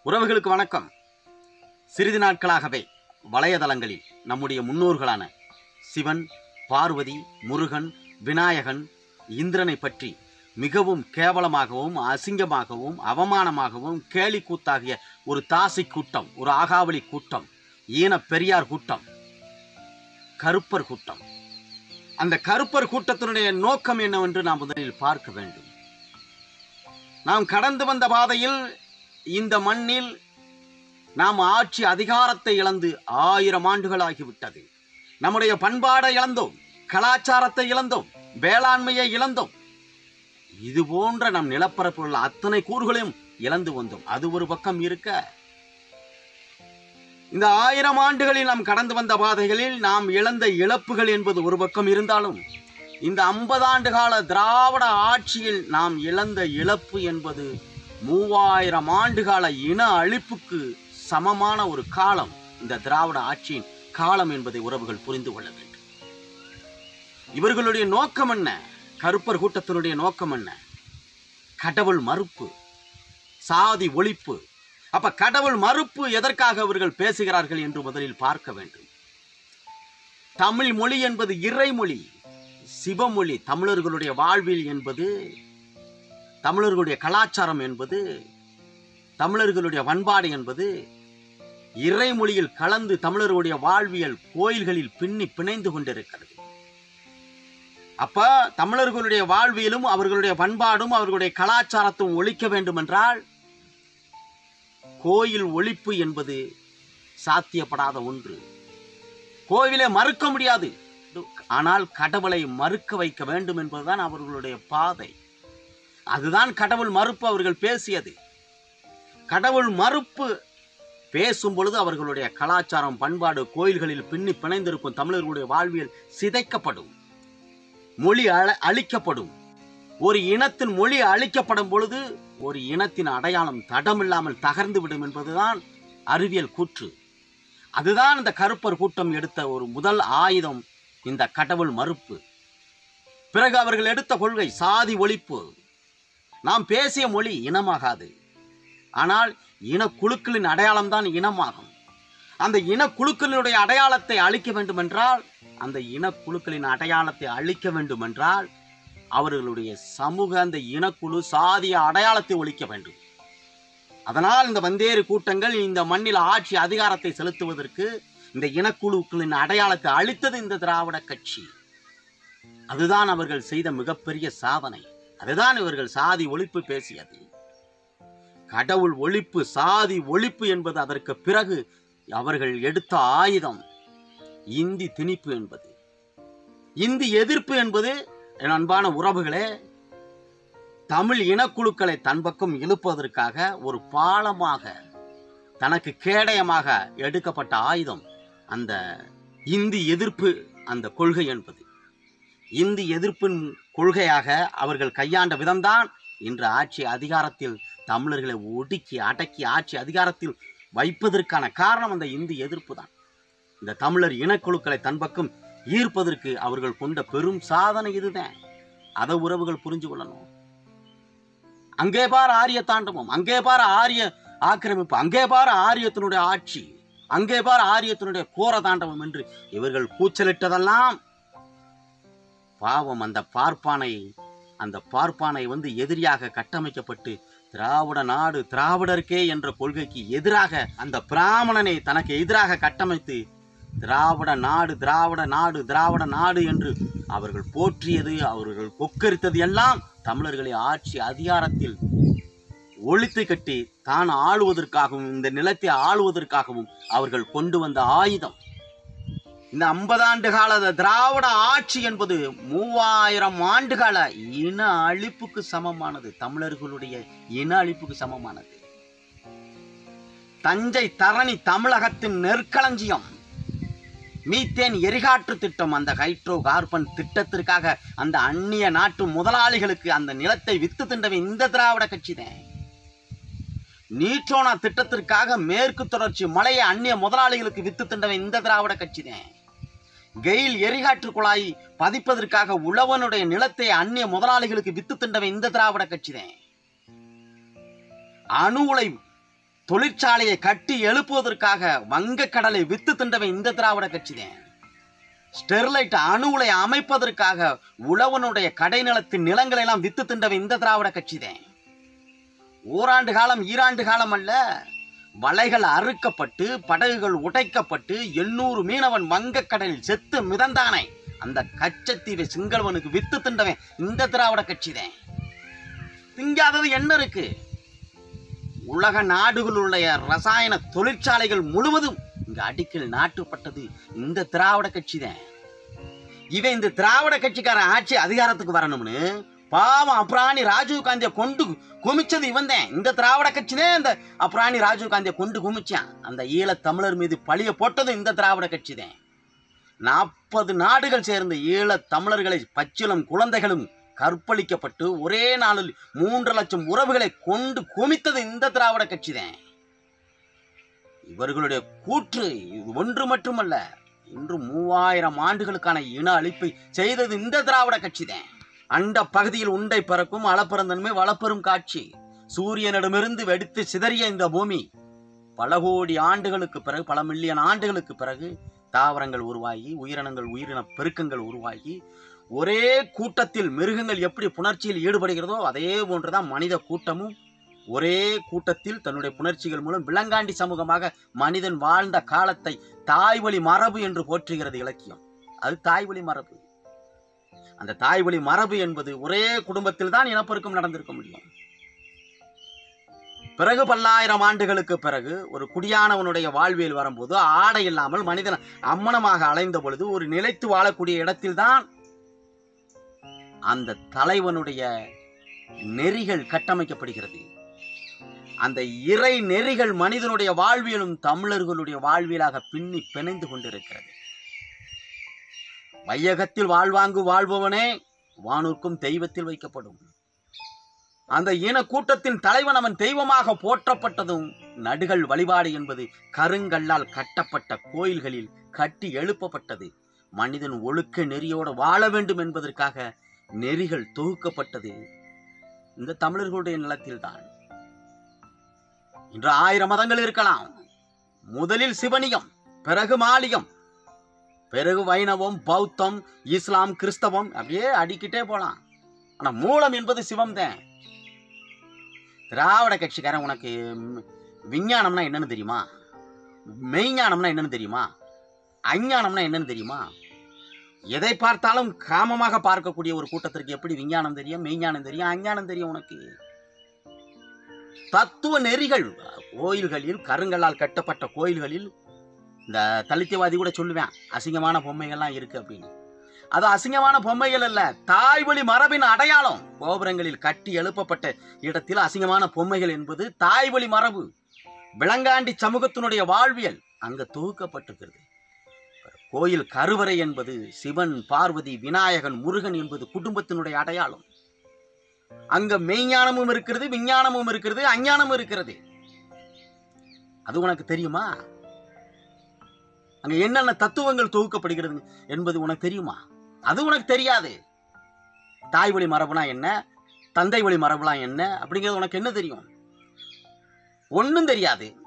உறவுகளுக்கு வணக்கம் சிறிது நாட்களாகவே வலையதளங்களில் நம்முடைய முன்னோர்களான சிவன் பார்வதி முருகன் விநாயகன் இந்திரனை பற்றி மிகவும் கேவலமாகவும் அசிங்கமாகவும் அவமானமாகவும் கேலி கூத்தாகிய ஒரு தாசி கூட்டம் ஒரு ஆகாவளி கூட்டம் ஈன பெரியார் கூட்டம் கருப்பர் கூட்டம் அந்த கருப்பர் கூட்டத்தினுடைய நோக்கம் என்னவென்று நாம் முதலில் பார்க்க வேண்டும் நாம் கடந்து வந்த பாதையில் இந்த மண்ணில் நாம் ஆட்சி அதிகாரத்தை இழந்து ஆயிரம் ஆண்டுகள் ஆகிவிட்டது நம்முடைய பண்பாடை இழந்தோம் கலாச்சாரத்தை இழந்தோம் வேளாண்மையை இழந்தோம் இது போன்ற நம் நிலப்பரப்புள்ள அத்தனை கூறுகளையும் இழந்து வந்தோம் அது ஒரு பக்கம் இருக்க இந்த ஆயிரம் ஆண்டுகளில் நாம் கடந்து வந்த பாதைகளில் நாம் இழந்த இழப்புகள் என்பது ஒரு பக்கம் இருந்தாலும் இந்த ஐம்பது ஆண்டு கால திராவிட ஆட்சியில் நாம் இழந்த இழப்பு என்பது மூவாயிரம் ஆண்டு கால இன அழிப்புக்கு சமமான ஒரு காலம் இந்த திராவிட ஆட்சியின் காலம் என்பதை உறவுகள் புரிந்து கொள்ள வேண்டும் இவர்களுடைய நோக்கம் என்ன கருப்பர் கூட்டத்தினுடைய நோக்கம் என்ன கடவுள் மறுப்பு சாதி ஒழிப்பு அப்ப கடவுள் மறுப்பு எதற்காக அவர்கள் பேசுகிறார்கள் என்று முதலில் பார்க்க வேண்டும் தமிழ் மொழி என்பது இறைமொழி சிவமொழி தமிழர்களுடைய வாழ்வில் என்பது தமிழர்களுடைய கலாச்சாரம் என்பது தமிழர்களுடைய பண்பாடு என்பது இறைமொழியில் கலந்து தமிழர்களுடைய வாழ்வியல் கோயில்களில் பின்னி பிணைந்து கொண்டிருக்கிறது அப்ப தமிழர்களுடைய வாழ்வியலும் அவர்களுடைய பண்பாடும் அவர்களுடைய கலாச்சாரத்தும் ஒழிக்க வேண்டும் என்றால் கோயில் ஒழிப்பு என்பது சாத்தியப்படாத ஒன்று கோவிலை மறுக்க முடியாது ஆனால் கடவுளை மறுக்க வைக்க வேண்டும் என்பதுதான் அவர்களுடைய பாதை அதுதான் கடவுள் மறுப்பு அவர்கள் பேசியது கடவுள் மறுப்பு பேசும் பொழுது அவர்களுடைய கலாச்சாரம் பண்பாடு கோயில்களில் பின்னி பிணைந்திருக்கும் தமிழர்களுடைய வாழ்வியல் சிதைக்கப்படும் மொழி அழ அழிக்கப்படும் ஒரு இனத்தின் மொழி அழிக்கப்படும் பொழுது ஒரு இனத்தின் அடையாளம் தடமில்லாமல் தகர்ந்து விடும் என்பதுதான் அறிவியல் கூற்று அதுதான் இந்த கருப்பர் கூட்டம் எடுத்த ஒரு முதல் ஆயுதம் இந்த கடவுள் மறுப்பு பிறகு அவர்கள் எடுத்த கொள்கை சாதி ஒழிப்பு நாம் பேசிய மொழி இனமாகாது ஆனால் இனக்குழுக்களின் அடையாளம் தான் இனமாகும் அந்த இனக்குழுக்களினுடைய அடையாளத்தை அழிக்க வேண்டும் என்றால் அந்த இனக்குழுக்களின் அடையாளத்தை அழிக்க வேண்டும் என்றால் அவர்களுடைய சமூக அந்த இனக்குழு சாதிய அடையாளத்தை ஒழிக்க வேண்டும் அதனால் இந்த வந்தேறு கூட்டங்கள் இந்த மண்ணில் ஆட்சி அதிகாரத்தை செலுத்துவதற்கு இந்த இனக்குழுக்களின் அடையாளத்தை அழித்தது இந்த திராவிட கட்சி அதுதான் அவர்கள் செய்த மிகப்பெரிய சாதனை அதுதான் இவர்கள் சாதி ஒழிப்பு பேசியது கடவுள் ஒழிப்பு சாதி ஒழிப்பு என்பது அதற்கு பிறகு அவர்கள் எடுத்த ஆயுதம் இந்தி திணிப்பு என்பது இந்தி எதிர்ப்பு என்பது என் அன்பான உறவுகளே தமிழ் இனக்குழுக்களை தன் பக்கம் இழுப்பதற்காக ஒரு பாலமாக தனக்கு கேடயமாக எடுக்கப்பட்ட ஆயுதம் அந்த இந்தி எதிர்ப்பு அந்த கொள்கை என்பது இந்தி எதிர்ப்பின் கொள்கையாக அவர்கள் கையாண்ட விதம்தான் இன்று ஆட்சி அதிகாரத்தில் தமிழர்களை ஒடுக்கி அடக்கி ஆட்சி அதிகாரத்தில் வைப்பதற்கான காரணம் அந்த இந்தி எதிர்ப்பு தான் இந்த தமிழர் இனக்குழுக்களை தன் பக்கம் ஈர்ப்பதற்கு அவர்கள் கொண்ட பெரும் சாதனை இதுதான் அதை உறவுகள் புரிஞ்சு கொள்ளணும் அங்கே பார் ஆரிய தாண்டவம் அங்கே பார் ஆரிய ஆக்கிரமிப்பு அங்கே பார் ஆரியத்தினுடைய ஆட்சி அங்கே பார் ஆரியத்தினுடைய கோர தாண்டவம் என்று இவர்கள் கூச்சலிட்டதெல்லாம் பாவம் அந்த பார்ப்பானை அந்த பார்ப்பானை வந்து எதிரியாக கட்டமைக்கப்பட்டு திராவிட நாடு திராவிடருக்கே என்ற கொள்கைக்கு எதிராக அந்த பிராமணனை தனக்கு எதிராக கட்டமைத்து திராவிட நாடு திராவிட நாடு திராவிட நாடு என்று அவர்கள் போற்றியது அவர்கள் கொக்கரித்தது எல்லாம் தமிழர்களை ஆட்சி அதிகாரத்தில் ஒழித்து கட்டி தான் ஆளுவதற்காகவும் இந்த நிலத்தை ஆளுவதற்காகவும் அவர்கள் கொண்டு வந்த ஆயுதம் இந்த ஐம்பதாண்டு கால திராவிட ஆட்சி என்பது மூவாயிரம் ஆண்டு கால இன அழிப்புக்கு சமமானது தமிழர்களுடைய இன அழிப்புக்கு சமமானது தஞ்சை தரணி தமிழகத்தின் நெற்களஞ்சியம் மீத்தேன் எரிகாற்று திட்டம் அந்த ஹைட்ரோ கார்பன் திட்டத்திற்காக அந்த அந்நிய நாட்டு முதலாளிகளுக்கு அந்த நிலத்தை வித்து தின்றவை இந்த திராவிட கட்சி தான் நீட்ரோனா திட்டத்திற்காக மேற்கு தொடர்ச்சி மலையை அந்நிய முதலாளிகளுக்கு வித்து தின்றவை இந்த திராவிட கட்சி தான் கெயில் எரிகாற்று குழாய் பதிப்பதற்காக உழவனுடைய நிலத்தை அந்நிய முதலாளிகளுக்கு வித்து தின்றவை இந்த திராவிட கட்சி தான் அணு உலை தொழிற்சாலையை கட்டி எழுப்புவதற்காக வங்கக்கடலை வித்து தின்றவன் இந்த திராவிட கட்சி தான் ஸ்டெர்லைட் அணு உலை அமைப்பதற்காக உழவனுடைய கடைநிலத்தின் நிலங்களை எல்லாம் வித்து தின்றவன் இந்த திராவிட கட்சி தான் ஓராண்டு காலம் ஈராண்டு காலம் அல்ல வலைகள் அறுக்கப்பட்டு படகுகள் உடைக்கப்பட்டு எண்ணூறு மீனவன் வங்கக்கடலில் செத்து மிதந்தானே அந்த கச்சத்தீவை சிங்களவனுக்கு வித்து தின்றவன் இந்த திராவிட கட்சி தான் திங்காதது என்ன இருக்கு உலக நாடுகளுடைய ரசாயன தொழிற்சாலைகள் முழுவதும் இங்க அடிக்கல் நாட்டுப்பட்டது இந்த திராவிட கட்சி தான் இவன் இந்த திராவிட கட்சிக்காரன் ஆட்சி அதிகாரத்துக்கு வரணும்னு பாவம் அப்ராணி ராஜீவ் காந்தியை கொண்டு குமிச்சது இவன் தான் இந்த திராவிட கட்சி தான் இந்த அப்ராணி ராஜீவ் காந்தியை கொண்டு குமிச்சான் அந்த ஈழத் தமிழர் மீது பழிய போட்டது இந்த திராவிட கட்சி தான் நாற்பது நாடுகள் சேர்ந்த ஈழத் தமிழர்களை பச்சிலம் குழந்தைகளும் கற்பழிக்கப்பட்டு ஒரே நாளில் மூன்று லட்சம் உறவுகளை கொண்டு குமித்தது இந்த திராவிட கட்சி தான் இவர்களுடைய கூற்று இது ஒன்று மட்டுமல்ல இன்று மூவாயிரம் ஆண்டுகளுக்கான இன அழிப்பை செய்தது இந்த திராவிட கட்சி தான் அண்ட பகுதியில் உண்டை பறக்கும் அளப்பெருந்தன்மை வளப்பெரும் காட்சி சூரியனிடமிருந்து வெடித்து சிதறிய இந்த பூமி பல கோடி ஆண்டுகளுக்கு பிறகு பல மில்லியன் ஆண்டுகளுக்கு பிறகு தாவரங்கள் உருவாகி உயிரினங்கள் உயிரின பெருக்கங்கள் உருவாகி ஒரே கூட்டத்தில் மிருகங்கள் எப்படி புணர்ச்சியில் ஈடுபடுகிறதோ அதே போன்றுதான் மனித கூட்டமும் ஒரே கூட்டத்தில் தன்னுடைய புணர்ச்சிகள் மூலம் விலங்காண்டி சமூகமாக மனிதன் வாழ்ந்த காலத்தை தாய்வழி மரபு என்று போற்றுகிறது இலக்கியம் அது தாய்வழி மரபு அந்த தாய்வழி மரபு என்பது ஒரே குடும்பத்தில் தான் இனப்பெருக்கம் நடந்திருக்க முடியும் பிறகு பல்லாயிரம் ஆண்டுகளுக்கு பிறகு ஒரு குடியானவனுடைய வாழ்வியல் வரும்போது ஆடை இல்லாமல் மனிதன் அம்மனமாக அலைந்த பொழுது ஒரு நிலைத்து வாழக்கூடிய இடத்தில்தான் அந்த தலைவனுடைய நெறிகள் கட்டமைக்கப்படுகிறது அந்த இறை நெறிகள் மனிதனுடைய வாழ்வியலும் தமிழர்களுடைய வாழ்வியலாக பின்னி பிணைந்து கொண்டிருக்கிறது வையகத்தில் வாழ்வாங்கு வாழ்பவனே வானூர்க்கும் தெய்வத்தில் வைக்கப்படும் அந்த இன கூட்டத்தின் தலைவன் அவன் தெய்வமாக போற்றப்பட்டதும் நடுகள் வழிபாடு என்பது கருங்கல்லால் கட்டப்பட்ட கோயில்களில் கட்டி எழுப்பப்பட்டது மனிதன் ஒழுக்க நெறியோடு வாழ வேண்டும் என்பதற்காக நெறிகள் தொகுக்கப்பட்டது இந்த தமிழர்களுடைய நிலத்தில்தான் இன்று ஆயிரம் மதங்கள் இருக்கலாம் முதலில் சிவனியம் பிறகு மாலியம் பிறகு வைணவம் பௌத்தம் இஸ்லாம் கிறிஸ்தவம் அப்படியே அடிக்கிட்டே போலாம் ஆனா மூலம் என்பது சிவம் தான் திராவிட கட்சிக்காரன் உனக்கு ம், விஞ்ஞானம்னா என்னன்னு தெரியுமா மெய்ஞானம்னா என்னன்னு தெரியுமா அஞ்ஞானம்னா என்னன்னு தெரியுமா எதை பார்த்தாலும் காமமாக பார்க்கக்கூடிய ஒரு கூட்டத்திற்கு எப்படி விஞ்ஞானம் தெரியும் மெய்ஞானம் தெரியும் அஞ்ஞானம் தெரியும் உனக்கு தத்துவ நெறிகள் கோயில்களில் கருங்கல்லால் கட்டப்பட்ட கோயில்களில் இந்த தலித்தவாதி கூட சொல்லுவேன் அசிங்கமான பொம்மைகள்லாம் இருக்கு அப்படின்னு அது அசிங்கமான பொம்மைகள் அல்ல தாய்வழி மரபின் அடையாளம் கோபுரங்களில் கட்டி எழுப்பப்பட்ட இடத்தில் அசிங்கமான பொம்மைகள் என்பது தாய்வழி மரபு விலங்காண்டி சமூகத்தினுடைய வாழ்வியல் அங்க தொகுக்கப்பட்டிருக்கிறது கோயில் கருவறை என்பது சிவன் பார்வதி விநாயகன் முருகன் என்பது குடும்பத்தினுடைய அடையாளம் அங்க மெய்ஞானமும் இருக்கிறது விஞ்ஞானமும் இருக்கிறது அஞ்ஞானமும் இருக்கிறது அது உனக்கு தெரியுமா அங்க என்னென்ன தத்துவங்கள் தொகுக்கப்படுகிறது என்பது உனக்கு தெரியுமா அது உனக்கு தெரியாது தாய் வழி மரபுனா என்ன தந்தை வழி மரபுலாம் என்ன அப்படிங்கிறது உனக்கு என்ன தெரியும் ஒன்றும் தெரியாது